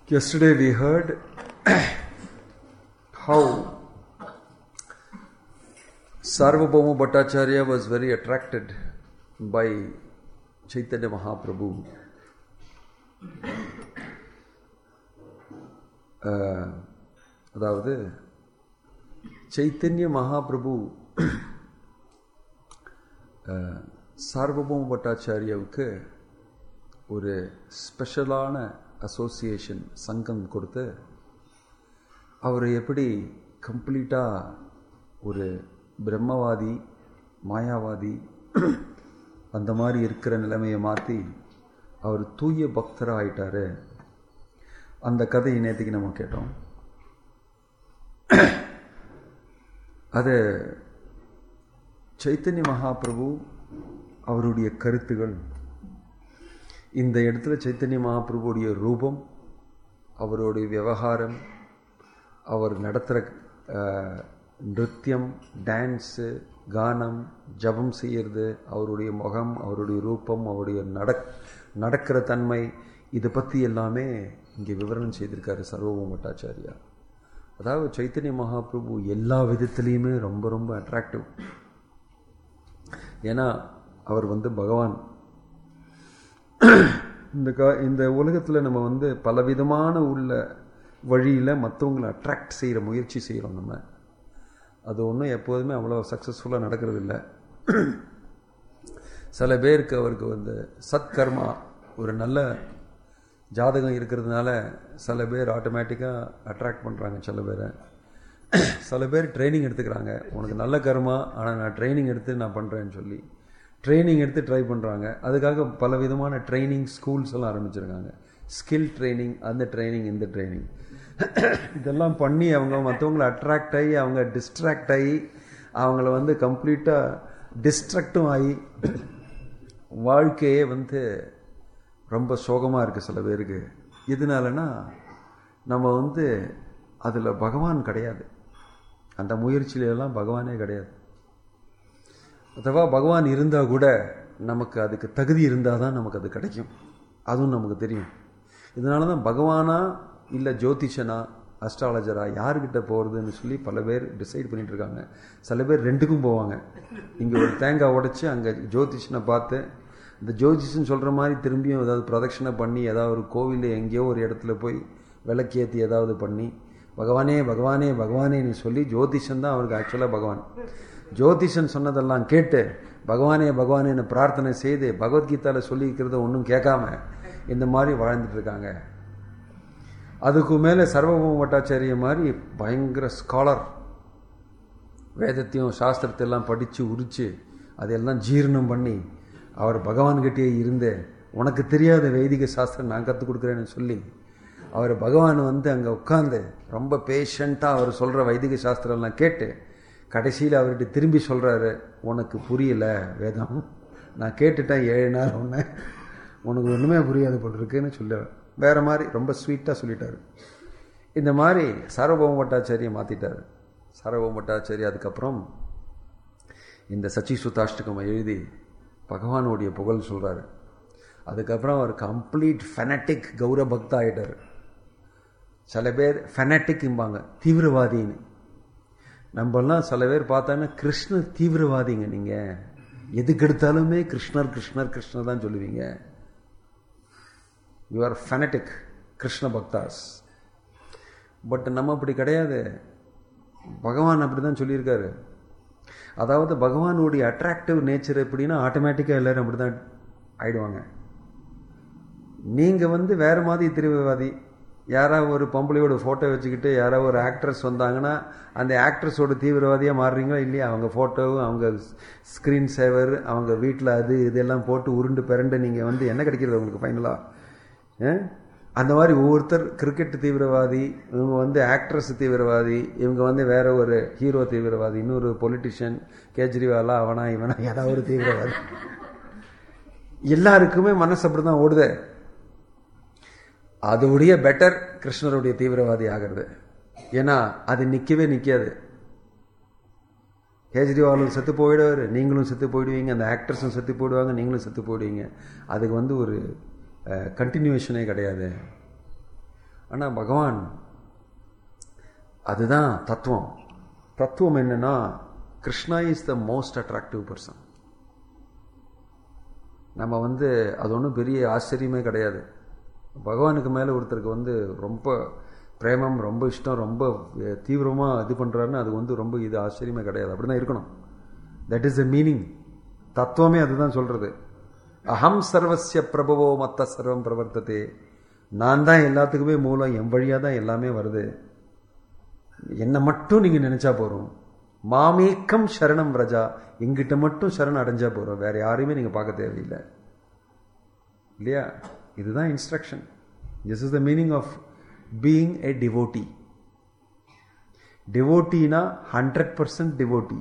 Yesterday we heard how Sarvabhauma Bhattacharya was very attracted by Chaitanya Mahaprabhu. Uh, அதாவது சைத்தன்ய மகாபிரபு அஹ், சார்வபௌம பட்டாச்சாரியாவுக்கு ஒரு ஸ்பெஷலான association சங்கம் கொடுத்து அவரை எப்படி கம்ப்ளீட்டாக ஒரு பிரம்மவாதி மாயாவாதி அந்த மாதிரி இருக்கிற நிலைமையை மாற்றி அவர் தூய பக்தராக ஆயிட்டாரு அந்த கதையை நேற்றுக்கு நம்ம கேட்டோம் அது சைத்தன்ய மகாபிரபு அவருடைய கருத்துகள் இந்த இடத்துல சைத்தன்ய மகாபிரபுடைய ரூபம் அவருடைய விவகாரம் அவர் நடத்துகிற நிருத்தியம் டான்ஸு கானம் ஜபம் செய்கிறது அவருடைய முகம் அவருடைய ரூபம் அவருடைய நடக் நடக்கிற தன்மை இதை பற்றி எல்லாமே இங்கே விவரணம் செய்திருக்காரு சர்வபௌம பட்டாச்சாரியா அதாவது சைத்தன்ய மகாபிரபு எல்லா விதத்துலேயுமே ரொம்ப ரொம்ப அட்ராக்டிவ் ஏன்னா அவர் வந்து பகவான் இந்த கா இந்த உலகத்தில் நம்ம வந்து பலவிதமான உள்ள வழியில் மற்றவங்களை அட்ராக்ட் செய்கிற முயற்சி செய்கிறோம் நம்ம அது ஒன்றும் எப்போதுமே அவ்வளோ சக்ஸஸ்ஃபுல்லாக நடக்கிறது இல்லை சில பேருக்கு அவருக்கு வந்து சத்கர்மா ஒரு நல்ல ஜாதகம் இருக்கிறதுனால சில பேர் ஆட்டோமேட்டிக்காக அட்ராக்ட் பண்ணுறாங்க சில பேரை சில பேர் ட்ரைனிங் எடுத்துக்கிறாங்க உனக்கு நல்ல கர்மா ஆனால் நான் ட்ரைனிங் எடுத்து நான் பண்ணுறேன்னு சொல்லி ட்ரைனிங் எடுத்து ட்ரை பண்ணுறாங்க அதுக்காக பல விதமான ட்ரைனிங் ஸ்கூல்ஸ் எல்லாம் ஆரம்பிச்சிருக்காங்க ஸ்கில் ட்ரைனிங் அந்த ட்ரைனிங் இந்த ட்ரைனிங் இதெல்லாம் பண்ணி அவங்க மற்றவங்களை அட்ராக்ட் ஆகி அவங்க டிஸ்ட்ராக்ட் ஆகி அவங்கள வந்து கம்ப்ளீட்டாக டிஸ்ட்ரக்டும் ஆகி வாழ்க்கையே வந்து ரொம்ப சோகமாக இருக்குது சில பேருக்கு எதனாலனா நம்ம வந்து அதில் பகவான் கிடையாது அந்த முயற்சியிலெல்லாம் பகவானே கிடையாது அதுவா பகவான் இருந்தால் கூட நமக்கு அதுக்கு தகுதி இருந்தால் தான் நமக்கு அது கிடைக்கும் அதுவும் நமக்கு தெரியும் இதனால தான் பகவானா இல்லை ஜோதிஷனா அஸ்ட்ராலஜரா யாருக்கிட்ட போகிறதுன்னு சொல்லி பல பேர் டிசைட் பண்ணிட்டு இருக்காங்க சில பேர் ரெண்டுக்கும் போவாங்க இங்கே ஒரு தேங்காய் உடைச்சி அங்கே ஜோதிஷனை பார்த்து இந்த ஜோதிஷன் சொல்கிற மாதிரி திரும்பியும் ஏதாவது பிரதட்சணை பண்ணி ஏதாவது ஒரு கோவில் எங்கேயோ ஒரு இடத்துல போய் விளக்கேற்றி ஏதாவது பண்ணி பகவானே பகவானே பகவானேன்னு சொல்லி ஜோதிஷன் தான் அவருக்கு ஆக்சுவலாக பகவான் ஜோதிஷன் சொன்னதெல்லாம் கேட்டு பகவானே பகவானேன்னு பிரார்த்தனை செய்து பகவத்கீதாவில் சொல்லியிருக்கிறத ஒன்றும் கேட்காம இந்த மாதிரி வாழ்ந்துட்டு இருக்காங்க அதுக்கு மேலே சர்வபௌம பட்டாச்சாரிய மாதிரி பயங்கர ஸ்காலர் வேதத்தையும் சாஸ்திரத்தையெல்லாம் படித்து உரித்து அதையெல்லாம் ஜீரணம் பண்ணி அவர் பகவான்கிட்டே இருந்து உனக்கு தெரியாத வைதிக சாஸ்திரம் நான் கற்றுக் கொடுக்குறேன்னு சொல்லி அவர் பகவான் வந்து அங்கே உட்காந்து ரொம்ப பேஷண்ட்டாக அவர் சொல்கிற வைதிக சாஸ்திரம்லாம் கேட்டு கடைசியில் அவர்கிட்ட திரும்பி சொல்கிறாரு உனக்கு புரியல வேதம் நான் கேட்டுட்டேன் ஏழு நாள் ஒன்று உனக்கு ஒன்றுமே புரியாது போல் இருக்குன்னு சொல்ல வேற மாதிரி ரொம்ப ஸ்வீட்டாக சொல்லிட்டாரு இந்த மாதிரி சார்வபௌம பட்டாச்சாரியை மாற்றிட்டார் சார்வபௌம பட்டாச்சாரி அதுக்கப்புறம் இந்த சச்சி சுத்தாஷ்டகம் எழுதி பகவானுடைய புகழ் சொல்கிறாரு அதுக்கப்புறம் அவர் கம்ப்ளீட் ஃபெனட்டிக் கௌரவ பக்தா ஆகிட்டார் சில பேர் ஃபெனட்டிக்ம்பாங்க தீவிரவாதின்னு நம்மெல்லாம் சில பேர் பார்த்தாங்கன்னா கிருஷ்ணர் தீவிரவாதிங்க நீங்கள் எதுக்கு எடுத்தாலுமே கிருஷ்ணர் கிருஷ்ணர் கிருஷ்ணர் தான் சொல்லுவீங்க யூ ஆர் ஃபெனட்டிக் கிருஷ்ண பக்தாஸ் பட் நம்ம அப்படி கிடையாது பகவான் அப்படி தான் சொல்லியிருக்காரு அதாவது பகவானுடைய அட்ராக்டிவ் நேச்சர் எப்படின்னா ஆட்டோமேட்டிக்காக எல்லோரும் அப்படி தான் ஆயிடுவாங்க நீங்கள் வந்து வேறு மாதிரி திருவிவாதி யாராவது ஒரு பொம்பளையோட ஃபோட்டோ வச்சுக்கிட்டு யாராவது ஒரு ஆக்ட்ரஸ் வந்தாங்கன்னா அந்த ஆக்ட்ரஸோட தீவிரவாதியாக மாறுறீங்களா இல்லையா அவங்க ஃபோட்டோவும் அவங்க ஸ்க்ரீன் சேவர் அவங்க வீட்டில் அது இதெல்லாம் போட்டு உருண்டு பிறண்டு நீங்கள் வந்து என்ன கிடைக்கிறது உங்களுக்கு ஃபைனலாக அந்த மாதிரி ஒவ்வொருத்தர் கிரிக்கெட் தீவிரவாதி இவங்க வந்து ஆக்ட்ரஸ் தீவிரவாதி இவங்க வந்து வேற ஒரு ஹீரோ தீவிரவாதி இன்னொரு பொலிட்டிஷியன் கேஜ்ரிவாலா அவனா இவனா ஏதாவது ஒரு தீவிரவாதி எல்லாருக்குமே மனசு அப்படிதான் ஓடுது அதோடைய பெட்டர் கிருஷ்ணருடைய தீவிரவாதி ஆகிறது ஏன்னா அது நிற்கவே நிற்காது கேஜ்ரிவாலும் செத்து போயிடுவார் நீங்களும் செத்து போயிடுவீங்க அந்த ஆக்டர்ஸும் செத்து போயிடுவாங்க நீங்களும் செத்து போயிடுவீங்க அதுக்கு வந்து ஒரு கண்டினியூஷனே கிடையாது ஆனால் பகவான் அதுதான் தத்துவம் தத்துவம் என்னன்னா Krishna is the most attractive person நம்ம வந்து அது ஒன்றும் பெரிய ஆச்சரியமே கிடையாது பகவானுக்கு மேலே ஒருத்தருக்கு வந்து ரொம்ப பிரேமம் ரொம்ப இஷ்டம் ரொம்ப தீவிரமாக இது பண்ணுறாருன்னு அது வந்து ரொம்ப இது ஆச்சரியமே கிடையாது அப்படி தான் இருக்கணும் தட் இஸ் த மீனிங் தத்துவமே அதுதான் சொல்கிறது அகம் சர்வசிய பிரபவோ மத்த சர்வம் பிரவர்த்ததே நான் தான் எல்லாத்துக்குமே மூலம் என் வழியாக தான் எல்லாமே வருது என்னை மட்டும் நீங்கள் நினச்சா போகிறோம் மாமேக்கம் சரணம் ரஜா எங்கிட்ட மட்டும் சரணம் அடைஞ்சா போகிறோம் வேற யாரையுமே நீங்கள் பார்க்க தேவையில்லை இல்லையா இதுதான் instruction this is the meaning of being a devotee டிவோட்டினா hundred percent devotee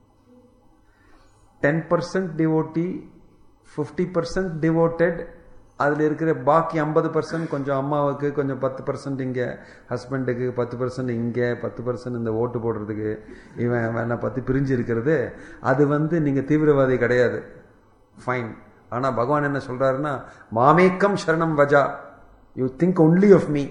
ten percent devotee fifty percent devoted அதில் இருக்கிற பாக்கி ஐம்பது பர்சன்ட் கொஞ்சம் அம்மாவுக்கு கொஞ்சம் பத்து பர்சன்ட் இங்கே ஹஸ்பண்டுக்கு பத்து பர்சன்ட் இங்கே பத்து பர்சன்ட் இந்த ஓட்டு போடுறதுக்கு இவன் வேணா பத்து பிரிஞ்சு இருக்கிறது அது வந்து நீங்கள் தீவிரவாதி கிடையாது ஃபைன் ஆனால் பகவான் என்ன சொல்கிறாருன்னா மாமேக்கம் சரணம் வஜா you think only of me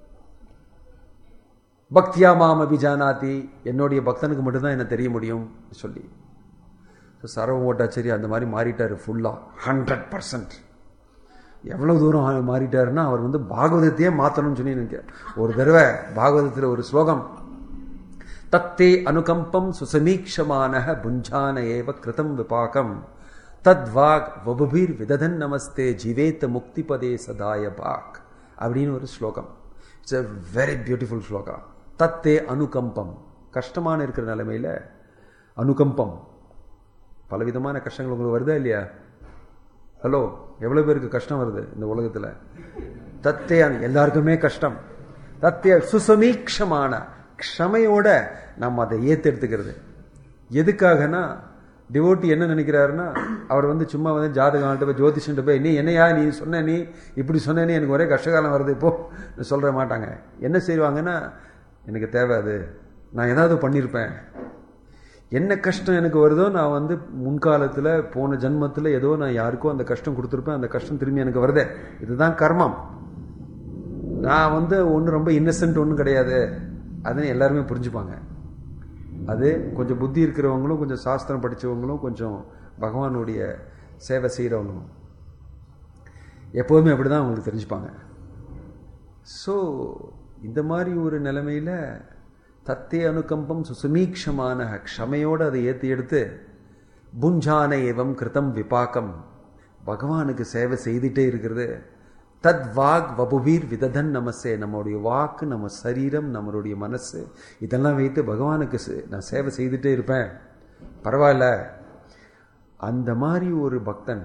பக்தியா மாம் அபிஜானாதி என்னுடைய பக்தனுக்கு மட்டும்தான் என்ன தெரிய முடியும் சொல்லி சரவ ஓட்டாச்சேரி அந்த மாதிரி மாறிட்டார் ஃபுல்லாக ஹண்ட்ரட் பர்சன்ட் எவ்வளோ தூரம் மாறிட்டாருன்னா அவர் வந்து பாகவதத்தையே மாற்றணும்னு சொல்லி நினைக்க ஒரு தடவை பாகவதத்தில் ஒரு ஸ்லோகம் தத்தே அனுகம்பம் சுசமீக்ஷமான புஞ்சான ஏவ கிருதம் விபாகம் தத்வாக் வபுபீர் விததன் நமஸ்தே ஜீவேத்த முக்திபதே சதாய பாக் அப்படின்னு ஒரு ஸ்லோகம் it's a very beautiful shloka தத்தே அனுகம்பம் கஷ்டமான இருக்கிற நிலைமையில் அனுகம்பம் பலவிதமான கஷ்டங்கள் உங்களுக்கு வருதா இல்லையா ஹலோ எவ்வளோ பேருக்கு கஷ்டம் வருது இந்த உலகத்தில் தத்தையான் எல்லாருக்குமே கஷ்டம் தத்தைய சுசமீக்ஷமான க்ஷமையோட நம்ம அதை ஏத்தெடுத்துக்கிறது எதுக்காகனா டிவோட்டி என்ன நினைக்கிறாருன்னா அவர் வந்து சும்மா வந்து ஜாதகம் போய் ஜோதிஷன்ட்டு போய் நீ என்னையா நீ சொன்ன நீ இப்படி சொன்னேன்னு எனக்கு ஒரே கஷ்டகாலம் வருது இப்போ சொல்ற மாட்டாங்க என்ன செய்வாங்கன்னா எனக்கு தேவை அது நான் ஏதாவது பண்ணியிருப்பேன் என்ன கஷ்டம் எனக்கு வருதோ நான் வந்து முன்காலத்தில் போன ஜென்மத்தில் ஏதோ நான் யாருக்கோ அந்த கஷ்டம் கொடுத்துருப்பேன் அந்த கஷ்டம் திரும்பி எனக்கு வருதே இதுதான் கர்மம் நான் வந்து ஒன்றும் ரொம்ப இன்னசென்ட் ஒன்றும் கிடையாது அதுன்னு எல்லாருமே புரிஞ்சுப்பாங்க அது கொஞ்சம் புத்தி இருக்கிறவங்களும் கொஞ்சம் சாஸ்திரம் படித்தவங்களும் கொஞ்சம் பகவானுடைய சேவை செய்கிறவங்களும் எப்போதுமே அப்படி தான் அவங்களுக்கு தெரிஞ்சுப்பாங்க ஸோ இந்த மாதிரி ஒரு நிலைமையில் தத்தே அனுகம்பம் சுசுமீக்ஷமான க்ஷமையோடு அதை ஏற்றி எடுத்து புஞ்சான ஏவம் கிருத்தம் விபாக்கம் பகவானுக்கு சேவை செய்துட்டே இருக்கிறது தத் வாக் வபுவீர் விததன் நமசே நம்மளுடைய வாக்கு நம்ம சரீரம் நம்மளுடைய மனசு இதெல்லாம் வைத்து பகவானுக்கு நான் சேவை செய்துட்டே இருப்பேன் பரவாயில்ல அந்த மாதிரி ஒரு பக்தன்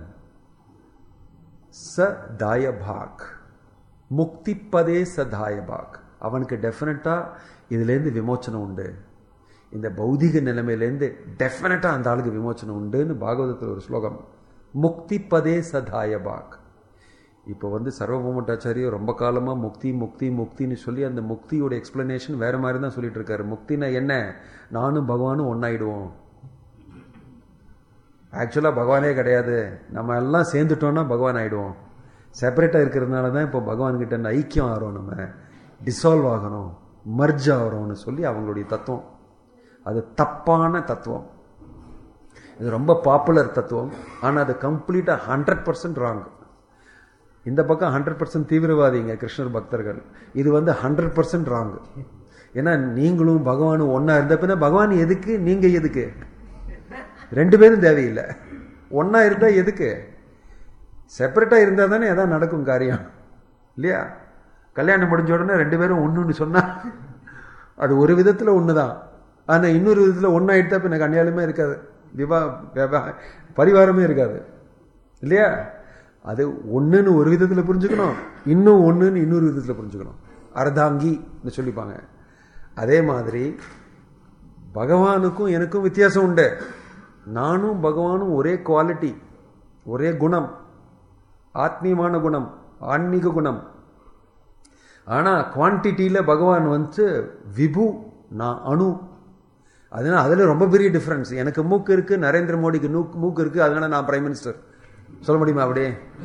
ச தாயபாக் முக்திப்பதே ச தாயபாக் அவனுக்கு டெஃபினட்டாக இதுலேருந்து விமோச்சனம் உண்டு இந்த பௌதிக நிலைமையிலேருந்து டெஃபினட்டாக அந்த ஆளுக்கு விமோச்சனம் உண்டுன்னு பாகவதத்தில் ஒரு ஸ்லோகம் முக்திப்பதே சதாயபாக் இப்போ வந்து சர்வபூமட்டாச்சாரியர் ரொம்ப காலமாக முக்தி முக்தி முக்தின்னு சொல்லி அந்த முக்தியோட எக்ஸ்பிளனேஷன் வேற மாதிரி தான் சொல்லிட்டு இருக்காரு முக்தினா என்ன நானும் பகவானும் ஒன்னாயிடுவோம் ஆக்சுவலாக பகவானே கிடையாது நம்ம எல்லாம் சேர்ந்துட்டோம்னா பகவான் ஆயிடுவோம் செப்பரேட்டாக இருக்கிறதுனால தான் இப்போ பகவான்கிட்ட ஐக்கியம் ஆகிறோம் நம்ம டிசால்வ் ஆகணும் மர்ஜ் ஆகிறோம்னு சொல்லி அவங்களுடைய தத்துவம் அது தப்பான தத்துவம் இது ரொம்ப பாப்புலர் தத்துவம் ஆனால் அது கம்ப்ளீட்டாக ஹண்ட்ரட் பர்சன்ட் ராங் இந்த பக்கம் ஹண்ட்ரட் பர்சன்ட் தீவிரவாதிங்க கிருஷ்ணர் பக்தர்கள் இது வந்து ஹண்ட்ரட் பர்சன்ட் ராங் ஏன்னா நீங்களும் பகவானும் ஒன்னா இருந்த பின்ன பகவான் எதுக்கு நீங்க எதுக்கு ரெண்டு பேரும் தேவையில்லை ஒன்னா இருந்தா எதுக்கு செப்பரேட்டா இருந்தா தானே எதாவது நடக்கும் காரியம் இல்லையா கல்யாணம் முடிஞ்ச உடனே ரெண்டு பேரும் ஒன்றுன்னு சொன்னா அது ஒரு விதத்துல ஒண்ணுதான் ஆனா இன்னொரு விதத்துல ஒன்னாயிட்டா பின்ன கல்யாணமே இருக்காது விவா பரிவாரமே இருக்காது இல்லையா அது ஒன்றுன்னு ஒரு விதத்தில் புரிஞ்சுக்கணும் இன்னும் ஒன்றுன்னு இன்னொரு விதத்தில் புரிஞ்சுக்கணும் அர்த்தாங்கின்னு சொல்லிப்பாங்க அதே மாதிரி பகவானுக்கும் எனக்கும் வித்தியாசம் உண்டு நானும் பகவானும் ஒரே குவாலிட்டி ஒரே குணம் ஆத்மீயமான குணம் ஆன்மீக குணம் ஆனால் குவான்டிட்டியில் பகவான் வந்து விபு நான் அணு அதனால அதில் ரொம்ப பெரிய டிஃப்ரென்ஸ் எனக்கு மூக்கு இருக்குது நரேந்திர மோடிக்கு மூக்கு இருக்குது அதனால நான் பிரைம் மினிஸ்டர் சொல்ல முடியுமா அப்படியே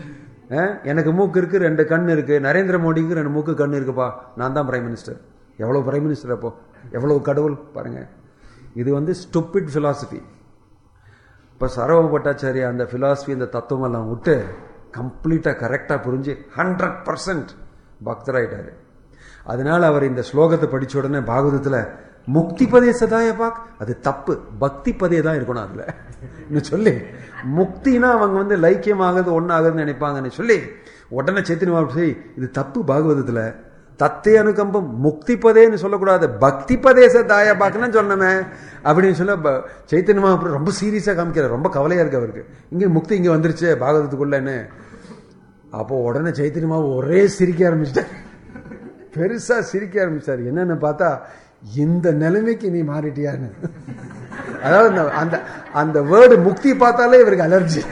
அஹ், எனக்கு மூக்கு இருக்கு ரெண்டு கண் இருக்கு நரேந்திர மோடிக்கு ரெண்டு மூக்கு கண் இருக்குப்பா நான் தான் பிரைம் மினிஸ்டர் எவ்வளவு பிரைம் மினிஸ்டர் அப்போ எவ்வளவு கடவுள் பாருங்க இது வந்து ஸ்டூபிட் philosophy இப்போ சரவ பட்டாச்சாரியா அந்த philosophy இந்த தத்துவம் எல்லாம் விட்டு கம்ப்ளீட்டாக கரெக்டாக புரிஞ்சு ஹண்ட்ரட் பர்சன்ட் பக்தராயிட்டாரு அதனால அவர் இந்த ஸ்லோகத்தை படிச்ச உடனே பாகவதத்தில் முக்தி பதே சதாய பாக் அது தப்பு பக்தி பதே தான் இருக்கணும் அதுல இன்னும் சொல்லி முக்தினா அவங்க வந்து லைக்கியமாகுது ஒன்னாகுதுன்னு நினைப்பாங்கன்னு சொல்லி உடனே சேத்தனி செய் இது தப்பு பாகவதத்துல தத்தே அனுகம்பம் முக்தி பதேன்னு சொல்லக்கூடாது பக்தி பதேச தாய பாக்குன்னு சொன்னமே அப்படின்னு சொல்ல ப- சைத்தன்ய மகாபிரபு ரொம்ப சீரியஸா காமிக்கிறார் ரொம்ப கவலையா இருக்கு அவருக்கு இங்க முக்தி இங்க வந்துருச்சு பாகவதத்துக்குள்ளன்னு அப்போ உடனே சைத்தன்ய மகா ஒரே சிரிக்க ஆரம்பிச்சிட்டார் பெருசா சிரிக்க ஆரம்பிச்சார் என்னன்னு பார்த்தா இந்த நிலைமைக்கு நீ மாறிட்டியான்னு அதாவது அந்த- அந்த அந்த வேர்டு முக்தி பார்த்தாலே இவருக்கு அலர்ஜி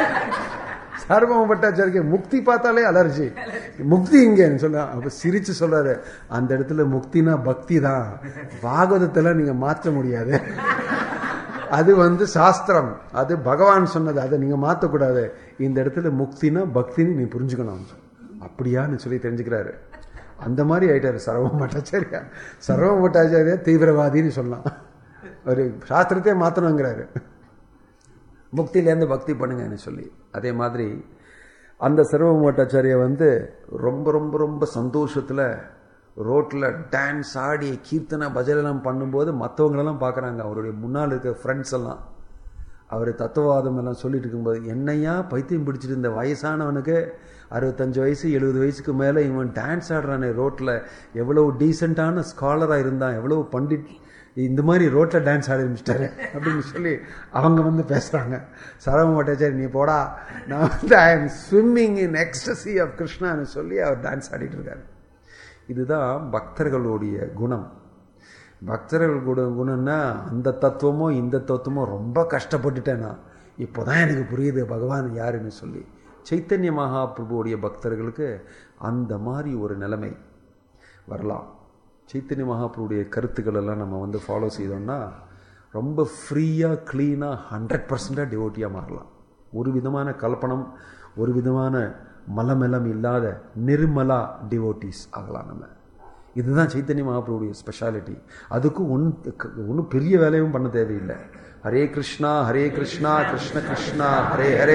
சார்பம பட்டாச்சாரிக்கு முக்தி பார்த்தாலே அலர்ஜி முக்தி இங்கன்னு சொல்ல அப்ப சிரிச்சு சொல்றாரு அந்த இடத்துல முக்தினா பக்தி தான் பாகவதத்துல நீங்க மாற்ற முடியாது அது வந்து சாஸ்திரம் அது பகவான் சொன்னது அதை நீங்க மாத்தக்கூடாது இந்த இடத்துல முக்தினா பக்தின்னு நீ புரிஞ்சுக்கணும் அப்படியான்னு சொல்லி தெரிஞ்சுக்கிறாரு அந்த மாதிரி ஆயிட்டாரு சரவம் பட்டாச்சாரியா சரவம் பட்டாச்சாரியா தீவிரவாதின்னு சொல்லலாம் ஒரு சாஸ்திரத்தையே மாத்தணுங்கிறாரு முக்தியிலேருந்து பக்தி பண்ணுங்கன்னு சொல்லி அதே மாதிரி அந்த சர்வ பட்டாச்சாரியா வந்து ரொம்ப ரொம்ப ரொம்ப சந்தோஷத்தில் ரோட்டில் டான்ஸ் ஆடி கீர்த்தனை பஜனைலாம் பண்ணும்போது மற்றவங்களெல்லாம் பார்க்குறாங்க அவருடைய முன்னால் இருக்க ஃப்ரெண்ட்ஸ் எல்லாம் அவர் தத்துவவாதம் எல்லாம் சொல்லிட்டு இருக்கும்போது என்னையா பைத்தியம் பிடிச்சிட்டு இந்த வயசானவனுக்கு அறுபத்தஞ்சு வயசு எழுபது வயசுக்கு மேலே இவன் டான்ஸ் ஆடுறானே ரோட்டில் எவ்வளவு டீசெண்டான ஸ்காலராக இருந்தான் எவ்வளவு பண்டிட் இந்த மாதிரி ரோட்டில் டான்ஸ் ஆட ஆரம்பிச்சிட்டாரு அப்படின்னு சொல்லி அவங்க வந்து பேசுகிறாங்க சரவண பட்டாச்சாரி நீ போடா நான் வந்து I am swimming in ecstasy of கிருஷ்ணான்னு சொல்லி அவர் டான்ஸ் ஆடிட்டு இருக்காரு இதுதான் பக்தர்களுடைய குணம் பக்தர்கள் குண குணம்னா அந்த தத்துவமோ இந்த தத்துவமோ ரொம்ப கஷ்டப்பட்டுட்டேன் நான் இப்போதான் எனக்கு புரியுது பகவான் யாருன்னு சொல்லி சைத்தன்ய மகாபிரபுவுடைய பக்தர்களுக்கு அந்த மாதிரி ஒரு நிலைமை வரலாம் சைத்தன்ய மகாபிரபுடைய கருத்துக்கள் எல்லாம் நம்ம வந்து ஃபாலோ செய்தோம்னா ரொம்ப ஃப்ரீயாக க்ளீனாக ஹண்ட்ரட் பர்சண்டாக டிவோட்டியாக மாறலாம் ஒரு விதமான கல்பனம் ஒரு விதமான மலமெல்லாம் இல்லாத நிர்மலா டிவோட்டிஸ் ஆகலாம் நம்ம இதுதான் சைத்தன்ய மகாபிரபுடைய ஸ்பெஷாலிட்டி அதுக்கும் ஒன்றும் ஒன்றும் பெரிய வேலையும் பண்ண தேவையில்லை ஹரே கிருஷ்ணா ஹரே கிருஷ்ணா கிருஷ்ண கிருஷ்ணா ஹரே ஹரே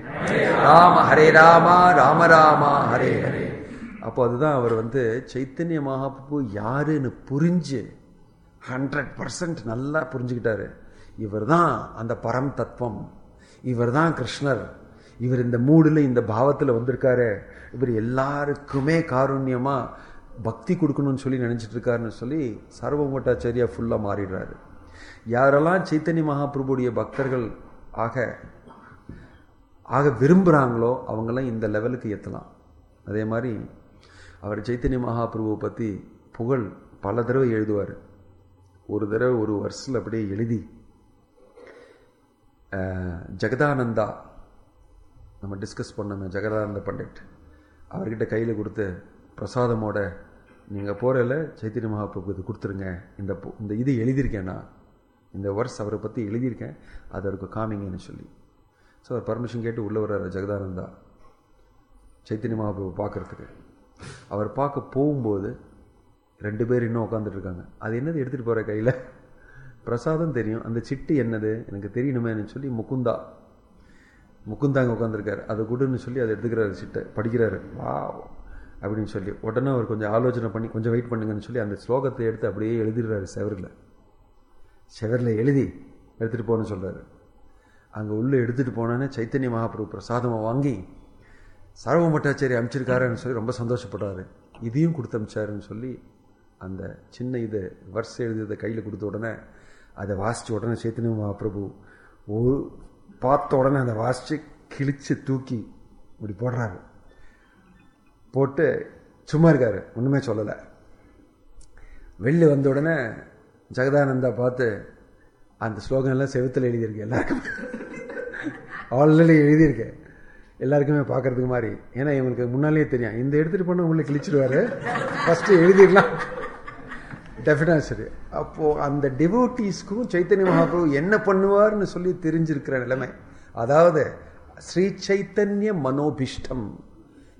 ராம ஹரே ராமா ராம ராமா ஹரே ஹரே அப்போ அதுதான் அவர் வந்து சைத்தன்ய மகாபிரபு யாருன்னு புரிஞ்சு ஹண்ட்ரட் பர்சன்ட் நல்லா புரிஞ்சுக்கிட்டாரு இவர் தான் அந்த பரம் தத்துவம் இவர் தான் கிருஷ்ணர் இவர் இந்த மூடில் இந்த பாவத்தில் வந்திருக்காரு இவர் எல்லாருக்குமே காருண்யமா பக்தி கொடுக்கணும்னு சொல்லி நினைச்சிட்டு இருக்காருன்னு சொல்லி சர்வமட்டாச்சாரியா ஃபுல்லாக மாறிடுறாரு யாரெல்லாம் சைத்தன்ய மகாபிரபுடைய பக்தர்கள் ஆக ஆக விரும்புகிறாங்களோ அவங்கெல்லாம் இந்த லெவலுக்கு ஏற்றலாம் அதே மாதிரி அவர் சைத்தன்ய மகாபிரபுவை பற்றி புகழ் பல தடவை எழுதுவார் ஒரு தடவை ஒரு வருஷத்தில் அப்படியே எழுதி அஹ், ஜெகதானந்தா நம்ம டிஸ்கஸ் பண்ணோமே ஜெகதானந்த பண்டிட் அவர்கிட்ட கையில் கொடுத்து பிரசாதமோட நீங்கள் போகிறல சைத்தன்ய மகாபிரபு இது கொடுத்துருங்க இந்த பு- இந்த இது எழுதியிருக்கேன் நான் இந்த வருஷம் அவரை பற்றி எழுதியிருக்கேன் அதை அவருக்கு காமிங்கன்னு சொல்லி ஸோ அவர் பர்மிஷன் கேட்டு உள்ளே வர்றாரு ஜெகதானந்தா சைத்தன்ய மகாபிரபு பார்க்கறதுக்கு அவர் பார்க்க போகும்போது ரெண்டு பேர் இன்னும் உட்காந்துட்டு இருக்காங்க அது என்னது எடுத்துகிட்டு போகிற கையில் பிரசாதம் தெரியும் அந்த சிட்டு என்னது எனக்கு தெரியணுமேன்னு சொல்லி முகுந்தா முகுந்தா அங்கே உட்காந்துருக்காரு அதை கொடுன்னு சொல்லி அதை எடுத்துக்கிறாரு சிட்டை படிக்கிறாரு வா அப்படின்னு சொல்லி உடனே அவர் கொஞ்சம் ஆலோசனை பண்ணி கொஞ்சம் வெயிட் பண்ணுங்கன்னு சொல்லி அந்த ஸ்லோகத்தை எடுத்து அப்படியே எழுதிடுறாரு செவரில் செவரில் எழுதி எடுத்துகிட்டு போகணும்னு சொல்கிறாரு அங்கே உள்ளே எடுத்துகிட்டு போனோன்னே சைத்தன்ய மகாபிரபு பிரசாதமாக வாங்கி சரவ மட்டாச்சாரி அனுப்பிச்சிருக்காருன்னு சொல்லி ரொம்ப சந்தோஷப்பட்டாரு இதையும் கொடுத்து அனுப்பிச்சாருன்னு சொல்லி அந்த சின்ன இது வருஷ எழுதியதை கையில் கொடுத்த உடனே அதை வாசித்த உடனே சைத்தன்ய மகாபிரபு ஒரு பார்த்த உடனே அதை வாசித்து கிழிச்சு தூக்கி இப்படி போடுறாரு போட்டு சும்மா இருக்காரு ஒன்றுமே சொல்லலை வெளில வந்த உடனே ஜெகதானந்தா பார்த்து அந்த ஸ்லோகம் எல்லாம் செவுத்தில் எழுதியிருக்கு எல்லாருக்கும் ஆல்ரெடி எழுதியிருக்கேன் எல்லாருக்குமே பார்க்கறதுக்கு மாதிரி ஏன்னா இவங்களுக்கு முன்னாலேயே தெரியும் இந்த எடுத்துட்டு போனால் உங்களை கிழிச்சிடுவாரு ஃபர்ஸ்ட் எழுதிடலாம் டெஃபினா சரி அப்போ அந்த டிவோட்டீஸ்க்கும் சைத்தன்ய மகாபிரபு என்ன பண்ணுவார்னு சொல்லி தெரிஞ்சிருக்கிற நிலைமை அதாவது ஸ்ரீ சைத்தன்ய மனோபிஷ்டம்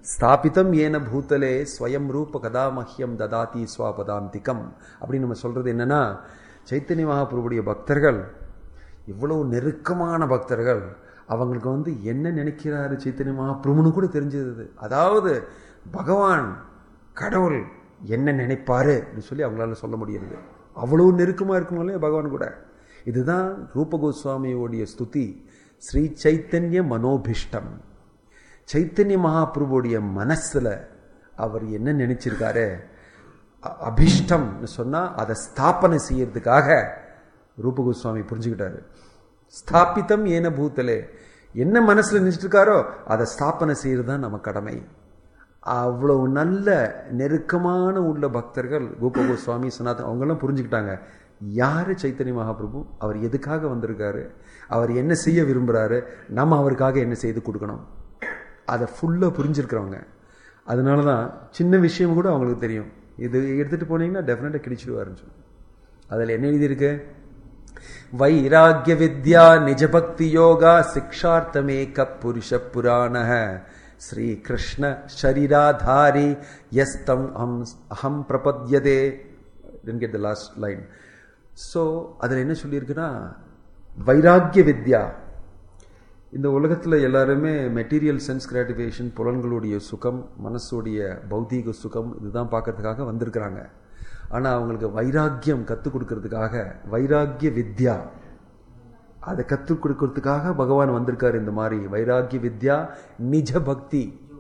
ஸ்தாபிதம் ஏன பூத்தலே ஸ்வயம் ரூப கதா மஹ்யம் ததாதி ஸ்வாபதாந்திகம் அப்படின்னு நம்ம சொல்றது என்னன்னா சைத்தன்ய மகாபிரபுடைய பக்தர்கள் இவ்வளவு நெருக்கமான பக்தர்கள் அவங்களுக்கு வந்து என்ன நினைக்கிறாரு சைத்தன்ய மகாபிரபுன்னு கூட தெரிஞ்சது அதாவது பகவான் கடவுள் என்ன நினைப்பாரு சொல்லி அவங்களால சொல்ல முடியாது அவ்வளவு நெருக்கமாக இருக்கணும் பகவான் கூட இதுதான் ரூப கோஸ்வாமியோடைய ஸ்துதி ஸ்ரீ சைத்தன்ய மனோபிஷ்டம் சைத்தன்ய மகாபிரபுடைய மனசுல அவர் என்ன நினைச்சிருக்காரு அபிஷ்டம்னு சொன்னா அதை ஸ்தாபனை செய்யறதுக்காக ரூப கோஸ்வாமி புரிஞ்சுக்கிட்டாரு ஸ்தாபித்தம் ஏன பூத்தலே என்ன மனசுல நினைச்சிட்டு இருக்காரோ அதை ஸ்தாபனை செய்யறது தான் நம்ம கடமை அவ்வளவு நல்ல நெருக்கமான உள்ள பக்தர்கள் கோப கோஸ்வாமி சனாதன் அவங்கெல்லாம் புரிஞ்சுக்கிட்டாங்க யாரு சைத்தன்ய மகாபிரபு அவர் எதுக்காக வந்திருக்காரு அவர் என்ன செய்ய விரும்புறாரு நம்ம அவருக்காக என்ன செய்து கொடுக்கணும் அதை ஃபுல்லாக புரிஞ்சிருக்கிறவங்க அதனால தான் சின்ன விஷயம் கூட அவங்களுக்கு தெரியும் இது எடுத்துகிட்டு போனீங்கன்னா டெஃபினட்டாக கிடைச்சிடுவாருன்னு சொல்லி அதில் என்ன எழுதியிருக்கு வைராகிய வித்யா நிஜபக்தி யோகா சிக்ஷார்த்தமேக புருஷ புராண ஸ்ரீ கிருஷ்ண ஷரீராதாரி எஸ்தம் அம் அஹம் பிரபத்யதே get the last line so அதில் என்ன சொல்லியிருக்குன்னா வைராக்கிய வித்யா இந்த உலகத்தில் எல்லாருமே மெட்டீரியல் சென்ஸ் கிராட்டிஃபிகேஷன் புலன்களுடைய சுகம் மனசுடைய பௌதீக சுகம் இதுதான் பார்க்கறதுக்காக வந்திருக்கிறாங்க ஆனால் அவங்களுக்கு வைராக்கியம் கற்றுக் கொடுக்கறதுக்காக வைராக்கிய வித்யா அதை கற்றுக் கொடுக்கறதுக்காக பகவான் வந்திருக்காரு இந்த மாதிரி வைராக்கிய வித்யா நிஜ பக்தி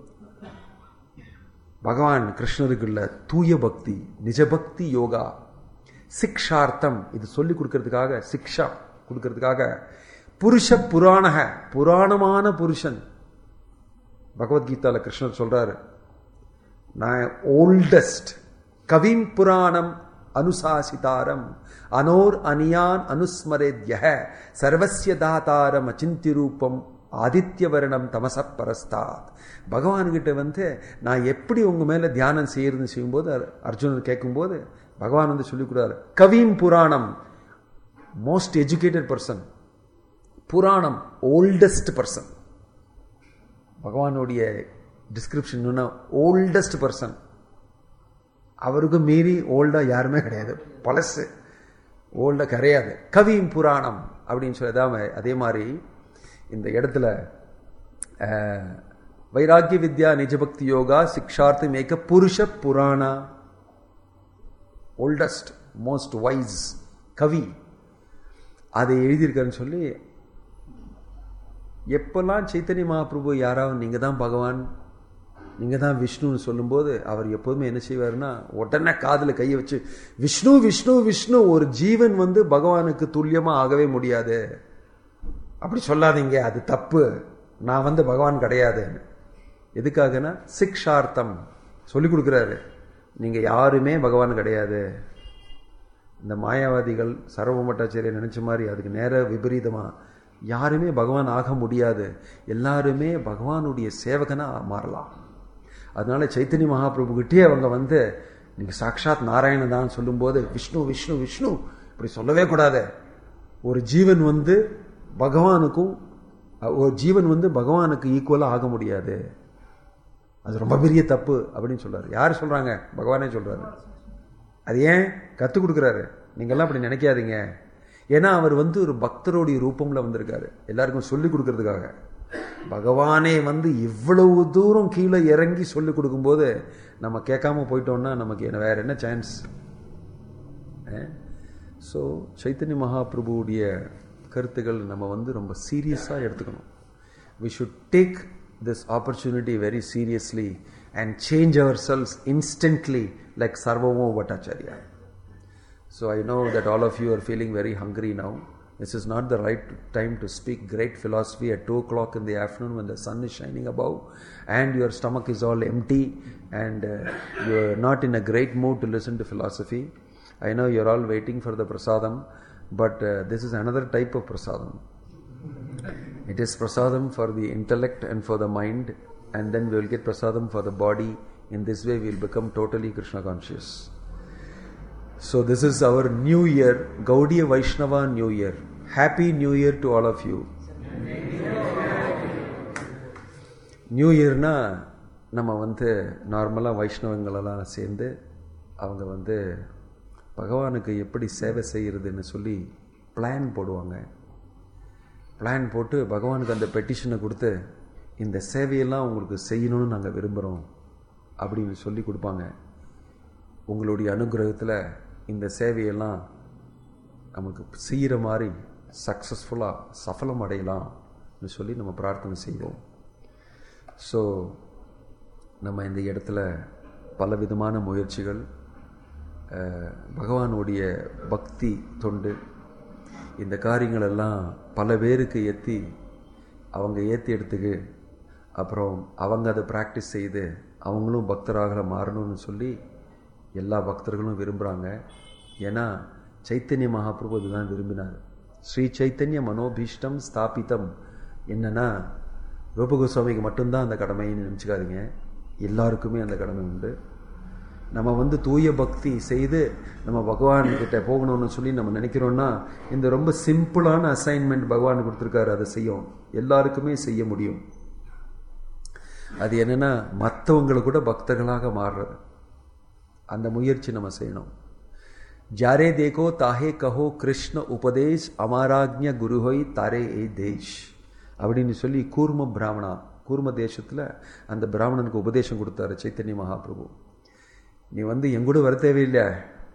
பகவான் கிருஷ்ணருக்குள்ள தூய பக்தி நிஜபக்தி யோகா சிக்ஷார்த்தம் இது சொல்லி கொடுக்கறதுக்காக சிக்ஷா கொடுக்கறதுக்காக புருஷ புராணக புராணமான புருஷன் பகவத்கீதால கிருஷ்ணர் சொல்றாரு நான் ஓல்டஸ்ட் கவிம் புராணம் அனுசாசிதாரம் அனோர் அனியான் அனுஸ்மரேத்ய சர்வசிய தாத்தாரம் அச்சிந்தி ரூபம் ஆதித்யவரணம் தமச பரஸ்தாத் பகவான்கிட்ட வந்து நான் எப்படி உங்க மேல தியானம் செய்யறதுன்னு செய்யும்போது அர்ஜுனர் கேட்கும்போது பகவான் வந்து சொல்லிக் கொடுத்தாரு கவிம் புராணம் மோஸ்ட் எஜுகேட்டட் பர்சன் புராணம் ஓல்டஸ்ட் பர்சன் பகவானுடைய டிஸ்கிரிப்ஷன் ஓல்டஸ்ட் பர்சன் அவருக்கு மீறி ஓல்டா யாருமே கிடையாது பழசு ஓல்டா கிடையாது கவியும் புராணம் அப்படின்னு சொல்லி அதே மாதிரி இந்த இடத்துல வைராக்கிய வித்யா நிஜபக்தி யோகா சிக்ஷார்த்தி மேக்க புருஷ புராணா ஓல்டஸ்ட் மோஸ்ட் வைஸ் கவி அதை எழுதியிருக்காருன்னு சொல்லி எப்பெல்லாம் சைத்தன்ய மகாபிரபு யாராவது நீங்க தான் பகவான் நீங்க தான் விஷ்ணுன்னு சொல்லும்போது அவர் எப்போதுமே என்ன செய்வாருன்னா உடனே காதில் கையை வச்சு விஷ்ணு விஷ்ணு விஷ்ணு ஒரு ஜீவன் வந்து பகவானுக்கு துல்லியமா ஆகவே முடியாது அப்படி சொல்லாதீங்க அது தப்பு நான் வந்து பகவான் கிடையாதுன்னு எதுக்காகனா சிக்ஷார்த்தம் சொல்லி கொடுக்குறாரு நீங்க யாருமே பகவான் கிடையாது இந்த மாயாவாதிகள் சர்வமட்டாச்சாரிய நினைச்ச மாதிரி அதுக்கு நேர விபரீதமா யாருமே பகவான் ஆக முடியாது எல்லாருமே பகவானுடைய சேவகனா மாறலாம் அதனால சைத்தன்ய மகாபிரபுகிட்டே அவங்க வந்து நீங்க சாட்சாத் நாராயணன் தான் சொல்லும்போது விஷ்ணு விஷ்ணு விஷ்ணு இப்படி சொல்லவே கூடாது ஒரு ஜீவன் வந்து பகவானுக்கும் ஒரு ஜீவன் வந்து பகவானுக்கு ஈக்குவலா ஆக முடியாது அது ரொம்ப பெரிய தப்பு அப்படின்னு சொல்றாரு யார் சொல்றாங்க பகவானே சொல்றாரு அது ஏன் கற்றுக் கொடுக்குறாரு நீங்கள்லாம் அப்படி நினைக்காதீங்க ஏன்னா அவர் வந்து ஒரு பக்தருடைய ரூபம்ல வந்திருக்காரு எல்லாருக்கும் சொல்லி கொடுக்கறதுக்காக பகவானே வந்து இவ்வளவு தூரம் கீழே இறங்கி சொல்லி கொடுக்கும்போது நம்ம கேட்காம போயிட்டோம்னா நமக்கு என்ன வேற என்ன சான்ஸ் ஸோ சைத்தன்ய மகாபிரபுடைய கருத்துக்கள் நம்ம வந்து ரொம்ப சீரியஸாக எடுத்துக்கணும் we should take this opportunity very seriously and change ourselves instantly like Sarvamo Bhattacharya. So I know that all of you are feeling very hungry now. This is not the right time to speak great philosophy at 2 o'clock in the afternoon when the sun is shining above and your stomach is all empty and uh, you're not in a great mood to listen to philosophy. I know you're all waiting for the prasadam, but uh, this is another type of prasadam. It is prasadam for the intellect and for the mind, and then we will get prasadam for the body. In this way, we will become totally Krishna conscious. So, this is our new year, Gaudiya Vaishnava New Year. Happy New Year to all of you. New இயர்னா நம்ம வந்து நார்மலாக வைஷ்ணவங்களெல்லாம் சேர்ந்து அவங்க வந்து பகவானுக்கு எப்படி சேவை செய்கிறதுன்னு சொல்லி பிளான் போடுவாங்க பிளான் போட்டு பகவானுக்கு அந்த பெட்டிஷனை கொடுத்து இந்த சேவையெல்லாம் உங்களுக்கு செய்யணும்னு நாங்கள் விரும்புகிறோம் அப்படின்னு சொல்லி கொடுப்பாங்க உங்களுடைய அனுகிரகத்தில் இந்த சேவையெல்லாம் நமக்கு செய்கிற மாதிரி சக்ஸஸ்ஃபுல்லாக சஃபலம் அடையலாம்னு சொல்லி நம்ம பிரார்த்தனை செய்வோம் ஸோ நம்ம இந்த இடத்துல பல விதமான முயற்சிகள் அஹ், பகவானுடைய பக்தி தொண்டு இந்த காரியங்கள் எல்லாம் பல பேருக்கு ஏற்றி அவங்க ஏற்றி எடுத்துக்கு அப்புறம் அவங்க அதை ப்ராக்டிஸ் செய்து அவங்களும் பக்தராக மாறணும்னு சொல்லி எல்லா பக்தர்களும் விரும்புகிறாங்க ஏன்னா சைத்தன்ய மகாபிரபு இதுதான் விரும்பினார் ஸ்ரீ சைத்தன்ய மனோபீஷ்டம் ஸ்தாபிதம் என்னன்னா ரூபகோஸ்வாமிக்கு மட்டும்தான் அந்த கடமைன்னு நினச்சிக்காதீங்க எல்லாருக்குமே அந்த கடமை உண்டு நம்ம வந்து தூய பக்தி செய்து நம்ம பகவான் கிட்ட போகணும்னு சொல்லி நம்ம நினைக்கிறோம்னா இந்த ரொம்ப சிம்பிளான அசைன்மெண்ட் பகவான் கொடுத்துருக்காரு அதை செய்யும் எல்லாருக்குமே செய்ய முடியும் அது என்னன்னா மற்றவங்களை கூட பக்தர்களாக மாறுறது அந்த முயற்சி நம்ம செய்யணும் ஜாரே தேகோ தாஹே கஹோ கிருஷ்ண உபதேஷ் அமாராஜ்ய குருஹோய் தாரே ஏ தேஷ் அப்படின்னு சொல்லி கூர்ம பிராமணா கூர்ம தேசத்தில் அந்த பிராமணனுக்கு உபதேசம் கொடுத்தாரு சைத்தன்ய மகாபிரபு நீ வந்து என் கூட வர தேவையில்லை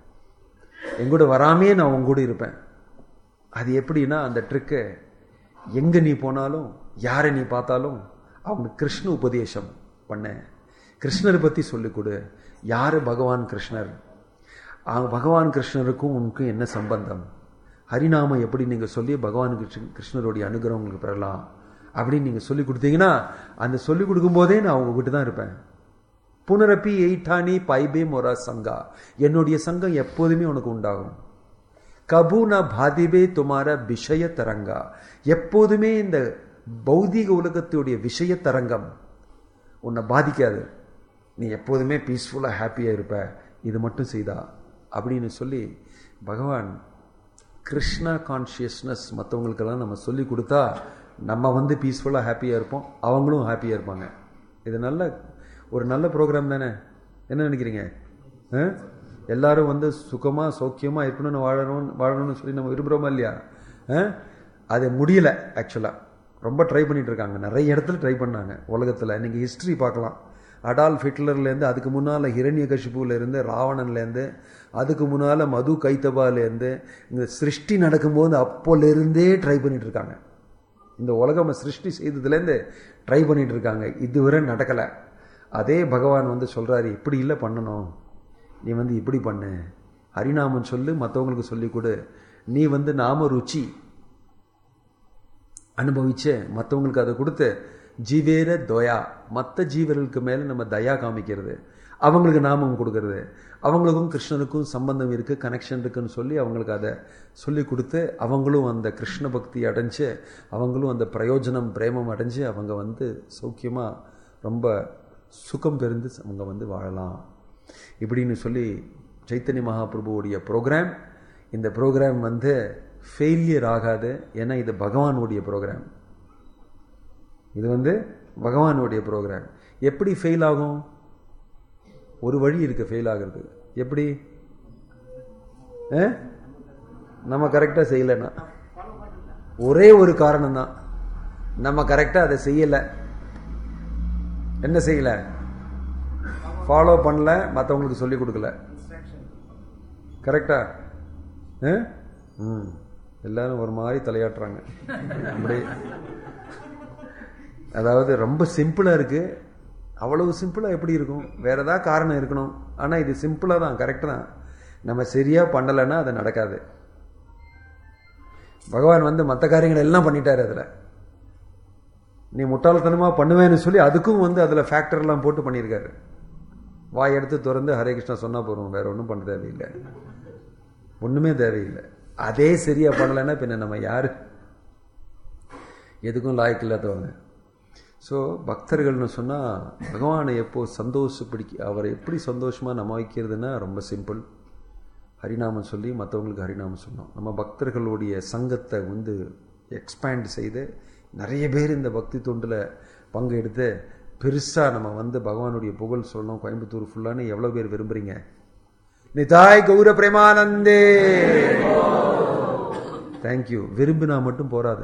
என் கூட வராமே நான் உன் கூட இருப்பேன் அது எப்படின்னா அந்த ட்ரிக்கு எங்கே நீ போனாலும் யாரை நீ பார்த்தாலும் அவனுக்கு கிருஷ்ண உபதேசம் பண்ண கிருஷ்ணரை பற்றி சொல்லிக் கொடு யார் பகவான் கிருஷ்ணர் அவங்க பகவான் கிருஷ்ணருக்கும் உனக்கும் என்ன சம்பந்தம் ஹரிநாமம் எப்படி நீங்கள் சொல்லி பகவான் கிருஷ்ண- கிருஷ்ணருடைய அனுகிரகம் உங்களுக்கு பெறலாம் அப்படின்னு நீங்கள் சொல்லி கொடுத்தீங்கன்னா அந்த சொல்லி கொடுக்கும்போதே நான் உங்ககிட்ட தான் இருப்பேன் புனரப்பி எயிட்டானி பைபே மொரா சங்கா என்னுடைய சங்கம் எப்போதுமே உனக்கு உண்டாகும் கபு ந பாதிபே துமார விஷய தரங்கா எப்போதுமே இந்த பௌதீக உலகத்துடைய விஷய தரங்கம் உன்னை பாதிக்காது நீ எப்போதுமே பீஸ்ஃபுல்லாக ஹாப்பியாக இருப்ப இது மட்டும் செய்தா அப்படின்னு சொல்லி பகவான் கிருஷ்ணா கான்ஷியஸ்னஸ் மற்றவங்களுக்கெல்லாம் நம்ம சொல்லி கொடுத்தா நம்ம வந்து பீஸ்ஃபுல்லாக ஹாப்பியாக இருப்போம் அவங்களும் ஹாப்பியாக இருப்பாங்க இது நல்ல ஒரு நல்ல ப்ரோக்ராம் தானே என்ன நினைக்கிறீங்க ஆ? எல்லாரும் வந்து சுகமாக சௌக்கியமாக இருக்கணும்னு வாழணும் வாழணும்னு சொல்லி நம்ம விரும்புகிறோமா இல்லையா ஆ? அது முடியல ஆக்சுவலாக ரொம்ப ட்ரை பண்ணிட்டு இருக்காங்க நிறைய இடத்துல ட்ரை பண்ணாங்க உலகத்தில் நீங்கள் ஹிஸ்ட்ரி பார்க்கலாம் அடால்ஃப் ஹிட்லர்லேருந்து அதுக்கு முன்னால் ஹிரண்யகசிபுலேருந்து ராவணன்லேருந்து அதுக்கு முன்னால் மது கைத்தபாலேருந்து இந்த சிருஷ்டி நடக்கும்போது அப்போலேருந்தே ட்ரை பண்ணிட்டு இருக்காங்க இந்த உலகம் சிருஷ்டி செய்ததுலேருந்து ட்ரை பண்ணிட்டு இருக்காங்க இதுவரை நடக்கலை அதே பகவான் வந்து சொல்கிறாரு இப்படி இல்லை பண்ணணும் நீ வந்து இப்படி பண்ணு ஹரிநாமம் சொல்லு மற்றவங்களுக்கு சொல்லிக் கொடு நீ வந்து நாம ருச்சி அனுபவிச்சு மற்றவங்களுக்கு அதை கொடுத்து ஜீவேர தோயா மற்ற ஜீவர்களுக்கு மேலே நம்ம தயா காமிக்கிறது அவங்களுக்கு நாமம் கொடுக்கறது அவங்களுக்கும் கிருஷ்ணனுக்கும் சம்பந்தம் இருக்கு கனெக்ஷன் இருக்குன்னு சொல்லி அவங்களுக்கு அதை சொல்லி கொடுத்து அவங்களும் அந்த கிருஷ்ண பக்தி அடைஞ்சு அவங்களும் அந்த பிரயோஜனம் பிரேமம் அடைஞ்சு அவங்க வந்து சௌக்கியமாக ரொம்ப சுகம் பெருந்து அவங்க வந்து வாழலாம் இப்படின்னு சொல்லி சைத்தன்ய மகாபிரபுவுடைய ப்ரோக்ராம் இந்த ப்ரோக்ராம் வந்து ஃபெயிலியர் ஆகாது ஏன்னா இது பகவானுடைய ப்ரோக்ராம் இது வந்து பகவானுடைய ப்ரோக்ராம் எப்படி ஃபெயில் ஆகும் ஒரு வழி இருக்கு ஃபெயில் ஆகிறது எப்படி ஆ? நம்ம கரெக்டாக செய்யலைன்னா ஒரே ஒரு காரணம் தான் நம்ம கரெக்டாக அதை செய்யலை என்ன செய்யல ஃபாலோ பண்ணல மற்றவங்களுக்கு சொல்லிக் கொடுக்கல கரெக்டா ஆ? ம் எல்லாரும் ஒரு மாதிரி தலையாட்டுறாங்க அப்படி அதாவது ரொம்ப சிம்பிளா இருக்கு அவ்வளவு சிம்பிளா எப்படி இருக்கும் வேற ஏதாவது காரணம் இருக்கணும் ஆனா இது சிம்பிளா தான் கரெக்ட் தான் நம்ம சரியா பண்ணலைன்னா அது நடக்காது பகவான் வந்து மற்ற காரியங்கள் எல்லாம் பண்ணிட்டாரு அதுல நீ முட்டாள்தனமா பண்ணுவேன்னு சொல்லி அதுக்கும் வந்து அதுல ஃபேக்டர் எல்லாம் போட்டு பண்ணியிருக்காரு வாய் எடுத்து திறந்து ஹரே கிருஷ்ணா சொன்னா போறோம் வேற ஒன்றும் பண்ண தேவையில்லை ஒண்ணுமே தேவையில்லை அதே சரியா பண்ணலைன்னா பின்ன நம்ம யாரு எதுக்கும் லாய்க்கு இல்லாதவங்க ஸோ பக்தர்கள்னு சொன்னால் பகவானை எப்போ சந்தோஷப்பிடிக்க அவரை எப்படி சந்தோஷமாக நம்ம வைக்கிறதுனா ரொம்ப சிம்பிள் ஹரிநாமம் சொல்லி மற்றவங்களுக்கு ஹரிநாமம் சொன்னோம் நம்ம பக்தர்களுடைய சங்கத்தை வந்து எக்ஸ்பேண்ட் செய்து நிறைய பேர் இந்த பக்தி தொண்டில் பங்கெடுத்து பெருசாக நம்ம வந்து பகவானுடைய புகழ் சொல்லணும் கோயம்புத்தூர் ஃபுல்லான்னு எவ்வளோ பேர் விரும்புறீங்க நிதாய் கௌர பிரேமானந்தே தேங்க்யூ விரும்பினா மட்டும் போராது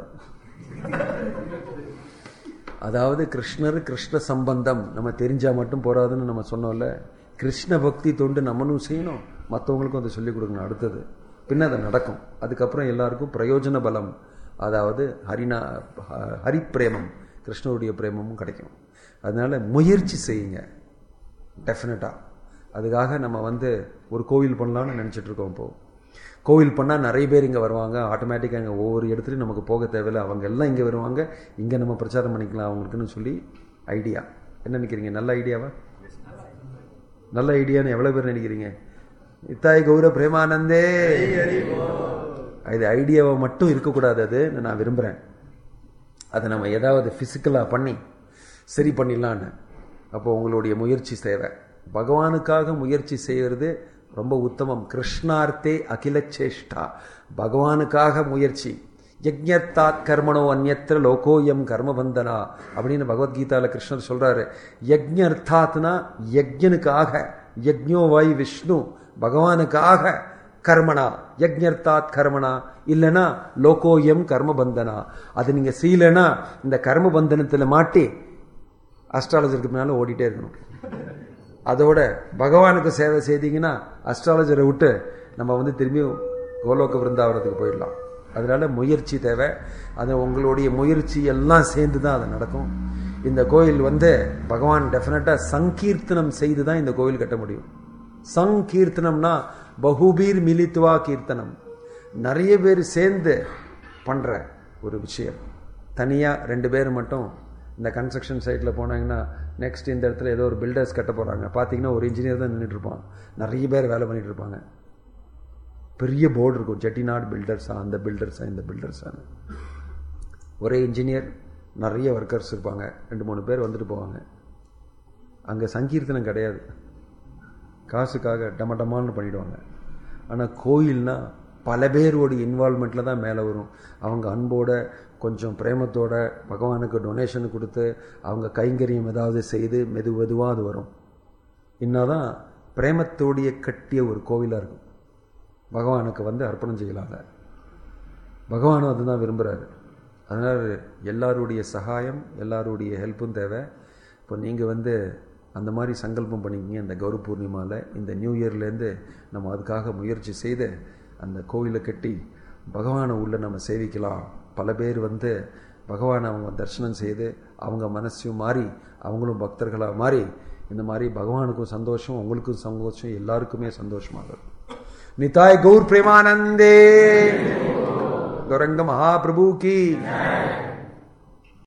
அதாவது கிருஷ்ணர் கிருஷ்ண சம்பந்தம் நம்ம தெரிஞ்சா மட்டும் போறாதுன்னு நம்ம சொன்னோம்ல கிருஷ்ண பக்தி தொண்டு நம்மளும் செய்யணும் மற்றவங்களுக்கும் அதை சொல்லிக் கொடுக்கணும் அடுத்தது பின்ன அது நடக்கும் அதுக்கப்புறம் எல்லாருக்கும் பிரயோஜன பலம் அதாவது ஹரினா ஹ- ஹரிப்பிரேமம் கிருஷ்ணருடைய பிரேமமும் கிடைக்கும் அதனால முயற்சி செய்யுங்க டெஃபினட்டாக அதுக்காக நம்ம வந்து ஒரு கோவில் பண்ணலாம்னு நினச்சிட்டு இருக்கோம் இப்போ கோவில் பண்ணால் நிறைய பேர் இங்கே வருவாங்க ஆட்டோமேட்டிக்காக இங்கே ஒவ்வொரு இடத்துலையும் நமக்கு போக தேவையில்லை அவங்க எல்லாம் இங்கே வருவாங்க இங்கே நம்ம பிரச்சாரம் பண்ணிக்கலாம் அவங்களுக்குன்னு சொல்லி ஐடியா என்ன நினைக்கிறீங்க நல்ல ஐடியாவா நல்ல ஐடியான்னு எவ்வளோ பேர் நினைக்கிறீங்க இத்தாய் கௌர பிரேமானந்தே இது ஐடியாவை மட்டும் இருக்கக்கூடாது அது நான் விரும்புகிறேன் அதை நம்ம ஏதாவது ஃபிசிக்கலாக பண்ணி சரி பண்ணிடலான்னு அப்போ உங்களுடைய முயற்சி தேவை பகவானுக்காக முயற்சி செய்கிறது ரொம்ப உத்தமம் கிருஷ்ணார்த்தே அகில சேஷ்டா பகவானுக்காக முயற்சி யஜ்ஞத்தாத் கர்மணோ அந்நத்திர லோகோயம் கர்மபந்தனா அப்படின்னு பகவத்கீதால கிருஷ்ணர் சொல்றாரு யஜ்ஞர்த்தாத்னா யஜ்ஞனுக்காக யஜ்ஞோ வை விஷ்ணு பகவானுக்காக கர்மனா யஜ்ஞர்த்தாத் கர்மனா இல்லனா லோகோயம் கர்மபந்தனா அது நீங்க செய்யலனா இந்த கர்மபந்தனத்துல மாட்டி அஸ்ட்ராலஜருக்கு பின்னால ஓடிட்டே இருக்கணும் அதோட பகவானுக்கு சேவை செய்தீங்கன்னா அஸ்ட்ராலஜரை விட்டு நம்ம வந்து திரும்பியும் கோலோக விருந்தாவனத்துக்கு போயிடலாம் அதனால முயற்சி தேவை அது உங்களுடைய முயற்சி எல்லாம் சேர்ந்து தான் அது நடக்கும் இந்த கோயில் வந்து பகவான் டெஃபினட்டா சங்கீர்த்தனம் செய்து தான் இந்த கோயில் கட்ட முடியும் சங்கீர்த்தனம்னா பகுபீர் மிலித்துவா கீர்த்தனம் நிறைய பேர் சேர்ந்து பண்ற ஒரு விஷயம் தனியா ரெண்டு பேர் மட்டும் இந்த கன்ஸ்ட்ரக்ஷன் சைட்டில் போனாங்கன்னா நெக்ஸ்ட் இந்த இடத்துல ஏதோ ஒரு பில்டர்ஸ் கட்ட போகிறாங்க பார்த்தீங்கன்னா ஒரு இன்ஜினியர் தான் நின்றுட்டு இருப்பான் நிறைய பேர் வேலை பண்ணிட்டு இருப்பாங்க பெரிய போர்டு இருக்கும் செட்டிநாடு பில்டர்ஸா அந்த பில்டர்ஸா இந்த பில்டர்ஸான்னு ஒரே இன்ஜினியர் நிறைய ஒர்க்கர்ஸ் இருப்பாங்க ரெண்டு மூணு பேர் வந்துட்டு போவாங்க அங்கே சங்கீர்த்தனம் கிடையாது காசுக்காக டம டமான்னு பண்ணிடுவாங்க ஆனால் கோயில்னா பல பேரோட இன்வால்மெண்ட்டில் தான் மேலே வரும் அவங்க அன்போட கொஞ்சம் பிரேமத்தோட பகவானுக்கு டொனேஷன் கொடுத்து அவங்க கைங்கரியம் ஏதாவது செய்து மெது மெதுவாக அது வரும் இன்னதான் பிரேமத்தோடைய கட்டிய ஒரு கோவிலாக இருக்கும் பகவானுக்கு வந்து அர்ப்பணம் செய்யலாம் அதை பகவானும் அதுதான் விரும்புகிறாரு அதனால் எல்லாருடைய சகாயம் எல்லாருடைய ஹெல்ப்பும் தேவை இப்போ நீங்கள் வந்து அந்த மாதிரி சங்கல்பம் பண்ணிக்கிங்க இந்த கௌரி பூர்ணிமாவில் இந்த நியூ இயர்லேருந்து நம்ம அதுக்காக முயற்சி செய்து அந்த கோவிலை கட்டி பகவானை உள்ள நம்ம சேவிக்கலாம் பல பேர் வந்து பகவானை அவங்க தரிசனம் செய்து அவங்க மனசையும் மாறி அவங்களும் பக்தர்களாக மாறி இந்த மாதிரி பகவானுக்கும் சந்தோஷம் உங்களுக்கும் சந்தோஷம் எல்லாருக்குமே சந்தோஷமாக இருக்கும் நிதாய் கௌர் பிரேமானந்தே गौरंग महाप्रभु की